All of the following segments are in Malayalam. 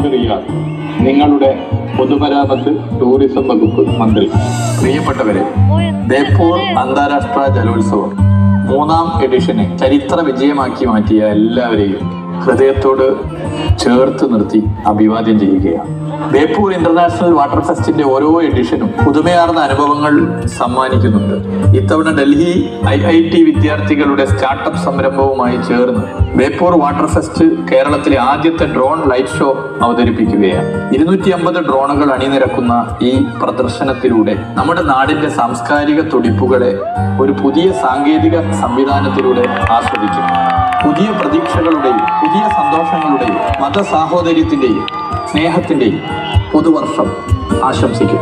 മുഹമ്മദ് റിയാസ് നിങ്ങളുടെ പൊതുമരാമത്ത് ടൂറിസം വകുപ്പ് മന്ത്രി പ്രിയപ്പെട്ടവരെ ബേപ്പൂർ അന്താരാഷ്ട്ര ജലോത്സവം മൂന്നാം എഡിഷനെ ചരിത്ര വിജയമാക്കി മാറ്റിയ എല്ലാവരെയും ഹൃദയത്തോട് ചേർത്ത് നിർത്തി അഭിവാദ്യം ചെയ്യുകയാണ് ബേപ്പൂർ ഇന്റർനാഷണൽ വാട്ടർ ഫെസ്റ്റിന്റെ ഓരോ എഡിഷനും പുതുമയാർന്ന അനുഭവങ്ങൾ സമ്മാനിക്കുന്നുണ്ട് ഇത്തവണ ഡൽഹി ഐ ഐ ടി വിദ്യാർത്ഥികളുടെ സ്റ്റാർട്ടപ്പ് സംരംഭവുമായി ചേർന്ന് ബേപ്പൂർ വാട്ടർ ഫെസ്റ്റ് കേരളത്തിലെ ആദ്യത്തെ ഡ്രോൺ ലൈറ്റ് ഷോ അവതരിപ്പിക്കുകയാണ് ഇരുന്നൂറ്റി അമ്പത് ഡ്രോണുകൾ അണിനിരക്കുന്ന ഈ പ്രദർശനത്തിലൂടെ നമ്മുടെ നാടിന്റെ സാംസ്കാരിക തുടിപ്പുകളെ ഒരു പുതിയ സാങ്കേതിക സംവിധാനത്തിലൂടെ ആസ്വദിക്കും പുതിയ പ്രതീക്ഷകളുടെയും പുതിയ സന്തോഷങ്ങളുടെയും മതസാഹോദര്യത്തിന്റെയും സ്നേഹത്തിന്റെയും പുതുവർഷം ആശംസിക്കും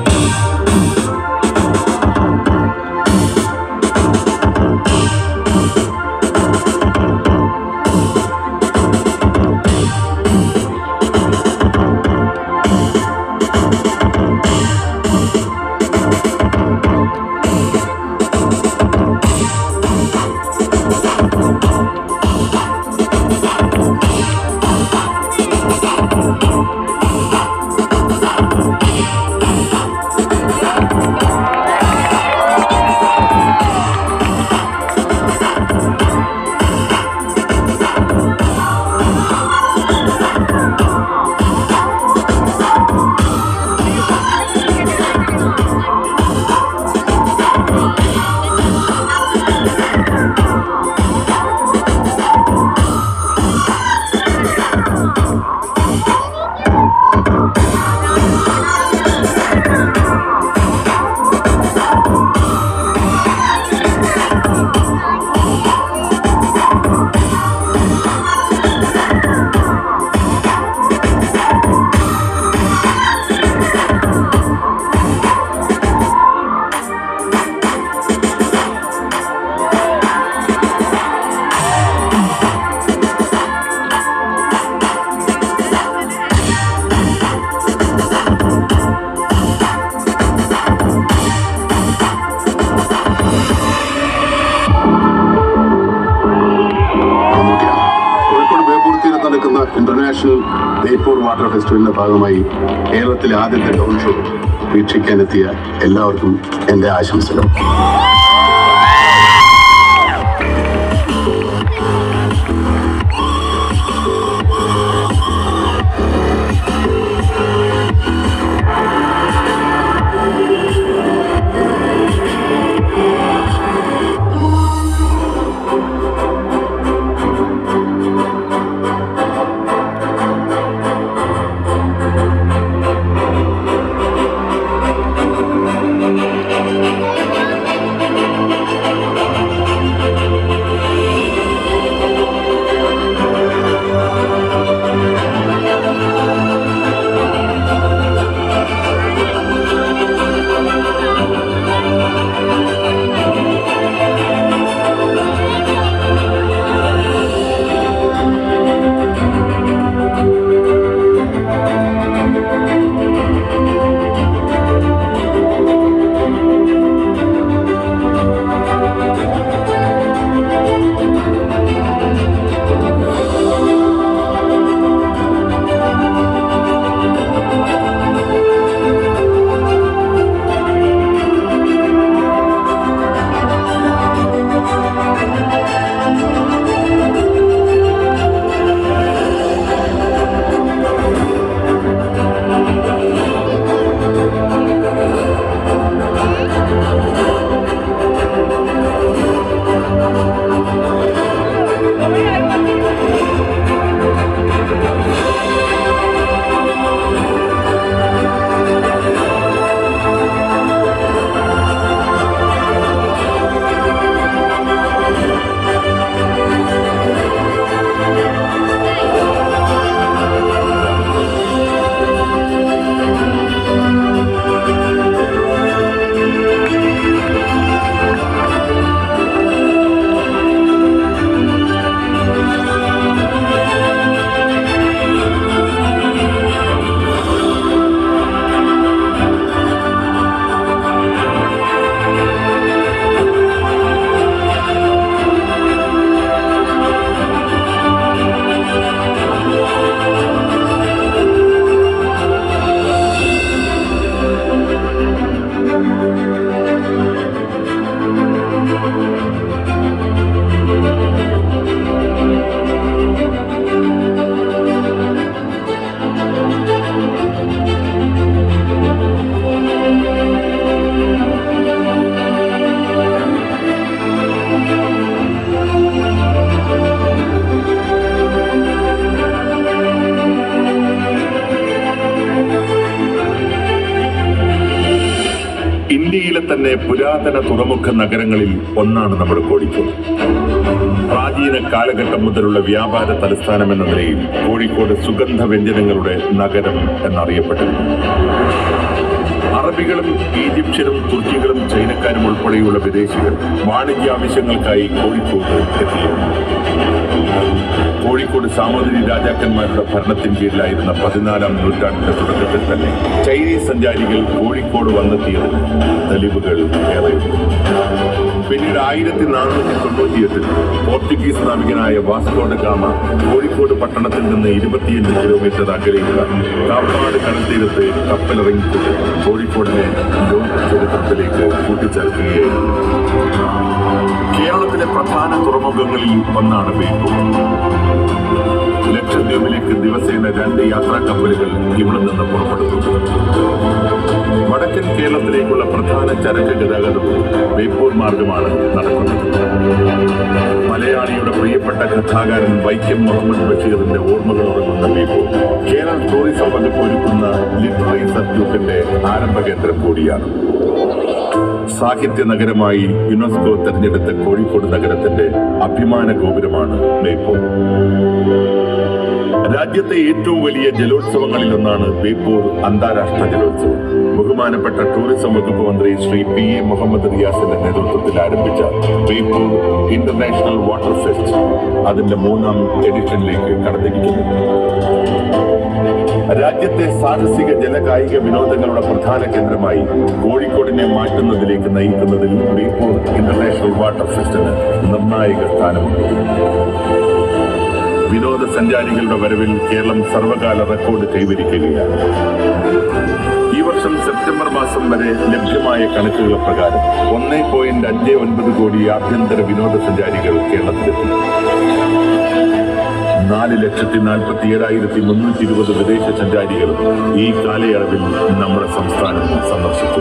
മമ്മൂട്ടിയാണ് കോഴിക്കോട് ബേപ്പൂർ തീരത്ത് നടക്കുന്ന ഇന്റർനാഷണൽ ബേപ്പൂർ വാട്ടർ ഫെസ്റ്റിവലിന്റെ ഭാഗമായി കേരളത്തിലെ ആദ്യത്തെ ഡോൺ ഷോ വീക്ഷിക്കാനെത്തിയ എല്ലാവർക്കും എൻ്റെ ആശംസകൾ ഇന്ത്യയിലെ തന്നെ പുരാതന തുറമുഖ നഗരങ്ങളിൽ ഒന്നാണ് നമ്മുടെ കോഴിക്കോട് പ്രാചീന കാലഘട്ടം മുതലുള്ള വ്യാപാര തലസ്ഥാനം എന്ന നിലയിൽ കോഴിക്കോട് സുഗന്ധ വ്യഞ്ജനങ്ങളുടെ നഗരം എന്നറിയപ്പെട്ടിരുന്നു അറബികളും ഈജിപ്ഷ്യരും തുർക്കികളും ചൈനക്കാരും ഉൾപ്പെടെയുള്ള വിദേശികൾ വാണിജ്യ ആവശ്യങ്ങൾക്കായി കോഴിക്കോട് എത്തിയിരുന്നു കോഴിക്കോട് സാമൂതിരി രാജാക്കന്മാരുടെ ഭരണത്തിന് കീഴിലായിരുന്ന പതിനാലാം നൂറ്റാണ്ടിന്റെ തുടക്കത്തിൽ തന്നെ ചൈനീസ് സഞ്ചാരികൾ കോഴിക്കോട് വന്നെത്തിയതിന് തെളിവുകൾ ഏറെയുണ്ട് പിന്നീട് ആയിരത്തി നാനൂറ്റി തൊണ്ണൂറ്റിയെട്ടിൽ പോർച്ചുഗീസ് നാവികനായ വാസ്കോഡ ഗാമ കോഴിക്കോട് പട്ടണത്തിൽ നിന്ന് ഇരുപത്തിയഞ്ച് കിലോമീറ്റർ അകലെയുള്ള കാപ്പാട് കടൽ തീരത്ത് കപ്പലിറങ്ങിക്കൊണ്ട് കോഴിക്കോടിനെ ലോക ചരിത്രത്തിലേക്ക് കൂട്ടിച്ചേർക്കുകയായിരുന്നു കേരളത്തിലെ പ്രധാന തുറമുഖങ്ങളിൽ ഒന്നാണ് ബേപ്പൂർ ലക്ഷദ്വീപിലേക്ക് ദിവസേന രണ്ട് യാത്രാ കപ്പലുകൾ ഇവിടെ നിന്ന് പുറപ്പെടുന്നു വടക്കൻ കേരളത്തിലേക്കുള്ള പ്രധാന ചരക്ക് ഗതാഗതവും ബേപ്പൂർ മാർഗമാണ് നടക്കുന്നത് മലയാളിയുടെ പ്രിയപ്പെട്ട കഥാകാരൻ വൈക്കം മുഹമ്മദ് ബഷീറിന്റെ ഓർമ്മകൾ ഉറങ്ങുന്ന ബേപ്പൂർ കേരള ടൂറിസം വകുപ്പ് ഒരുക്കുന്ന ലിറ്റററി സർക്യൂട്ടിന്റെ ആരംഭ കേന്ദ്രം കൂടിയാണ് സാഹിത്യ നഗരമായി യുനെസ്കോ തെരഞ്ഞെടുത്ത കോഴിക്കോട് നഗരത്തിന്റെ അഭിമാന ഗോപുരമാണ് ബേപ്പൂർ രാജ്യത്തെ ഏറ്റവും വലിയ ജലോത്സവങ്ങളിൽ ഒന്നാണ് ബേപ്പൂർ അന്താരാഷ്ട്ര ജലോത്സവം ബഹുമാനപ്പെട്ട ടൂറിസം വകുപ്പ് മന്ത്രി ശ്രീ പി എ മുഹമ്മദ് റിയാസിന്റെ നേതൃത്വത്തിൽ ആരംഭിച്ച ബേപ്പൂർ ഇന്റർനാഷണൽ വാട്ടർ ഫെസ്റ്റ് അതിന്റെ മൂന്നാം എഡിഷനിലേക്ക് കടന്നിരിക്കുന്നു രാജ്യത്തെ സാഹസിക ജലകായിക വിനോദങ്ങളുടെ പ്രധാന കേന്ദ്രമായി കോഴിക്കോടിനെ മാറ്റുന്നതിലേക്ക് നയിക്കുന്നതിൽ ബേപ്പൂർ ഇന്റർനാഷണൽ വാട്ടർ ഫെസ്റ്റിന് നിർണായക സ്ഥാനമുണ്ട് വിനോദസഞ്ചാരികളുടെ വരവിൽ കേരളം സർവകാല റെക്കോർഡ് കൈവരിക്കുകയാണ് ഈ വർഷം സെപ്റ്റംബർ മാസം വരെ ലഭ്യമായ കണക്കുകൾ പ്രകാരം ഒന്നേ പോയിന്റ് അഞ്ച് ഒൻപത് കോടി ആഭ്യന്തര വിനോദസഞ്ചാരികൾ കേരളത്തിലെത്തി നാല് ലക്ഷത്തി നാൽപ്പത്തി ഏഴായിരത്തി മുന്നൂറ്റി ഇരുപത് വിദേശ സഞ്ചാരികൾ ഈ കാലയളവിൽ നമ്മുടെ സംസ്ഥാനം സന്ദർശിച്ചു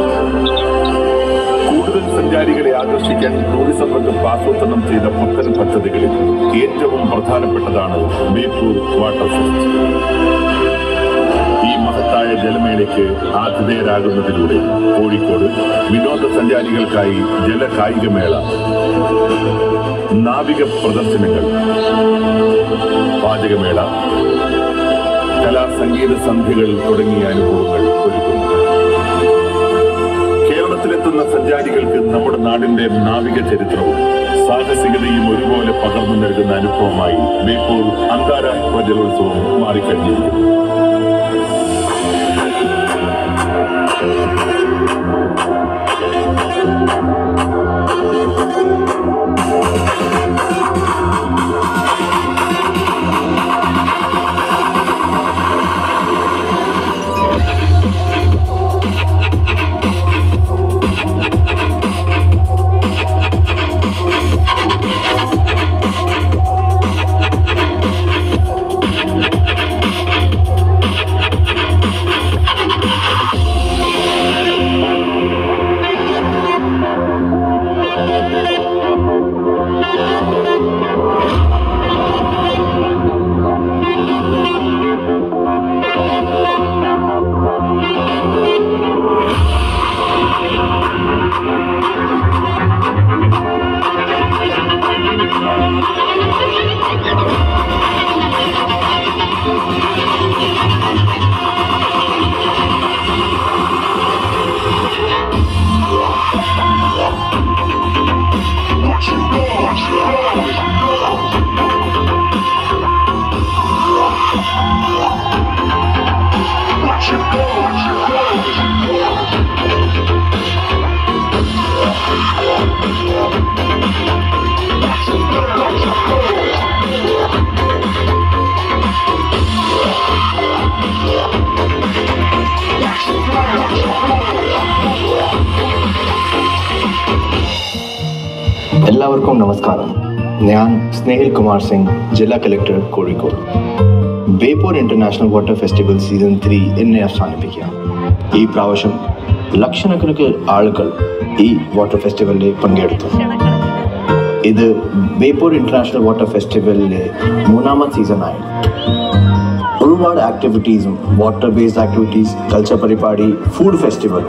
കൂടുതൽ സഞ്ചാരികളെ ആകർഷിക്കാൻ ടൂറിസം വകുപ്പ് ആസൂത്രണം ചെയ്ത പുത്തൻ പദ്ധതികളിൽ ഏറ്റവും പ്രധാനപ്പെട്ടതാണ് ബേപ്പൂർ വാട്ടർ ഫെസ്റ്റ് ഈ മഹത്തായ ജലമേളയ്ക്ക് ആതിഥേയരാകുന്നതിലൂടെ കോഴിക്കോട് വിനോദസഞ്ചാരികൾക്കായി ജല കായികമേള നാവിക പ്രദർശനങ്ങൾ പാചകമേള കലാ സംഗീത സന്ധ്യകൾ തുടങ്ങിയ അനുഭവങ്ങൾ ഒരുക്കുന്നു കേരളത്തിലെത്തുന്ന സഞ്ചാരികൾക്ക് നമ്മുടെ നാടിന്റെ നാവിക ചരിത്രവും സാഹസികതയും ഒരുപോലെ പകർന്നു നൽകുന്ന അനുഭവമായി ബേപ്പൂർ അന്താരാഷ്ട്ര ജലോത്സവം മാറിക്കഴിഞ്ഞിരിക്കുന്നു എല്ലാവർക്കും നമസ്കാരം ഞാൻ സ്നേഹിൽ കുമാർ സിംഗ് ജില്ലാ collector Kozhikode Beypore international water festival season three എന്നെ അവസാനിപ്പിക്കുകയാണ് ഈ പ്രാവശ്യം ലക്ഷക്കണക്കിന് ആളുകൾ ഈ വാട്ടർ ഫെസ്റ്റിവലിൽ പങ്കെടുത്തു ഇത് ബേപ്പൂർ ഇന്റർനാഷണൽ വാട്ടർ ഫെസ്റ്റിവലിലെ മൂന്നാമത്തെ സീസണായി ഒരുപാട് ആക്ടിവിറ്റീസും വാട്ടർ ബേസ്ഡ് ആക്ടിവിറ്റീസ് കൾച്ചർ പരിപാടി ഫുഡ് ഫെസ്റ്റിവൽ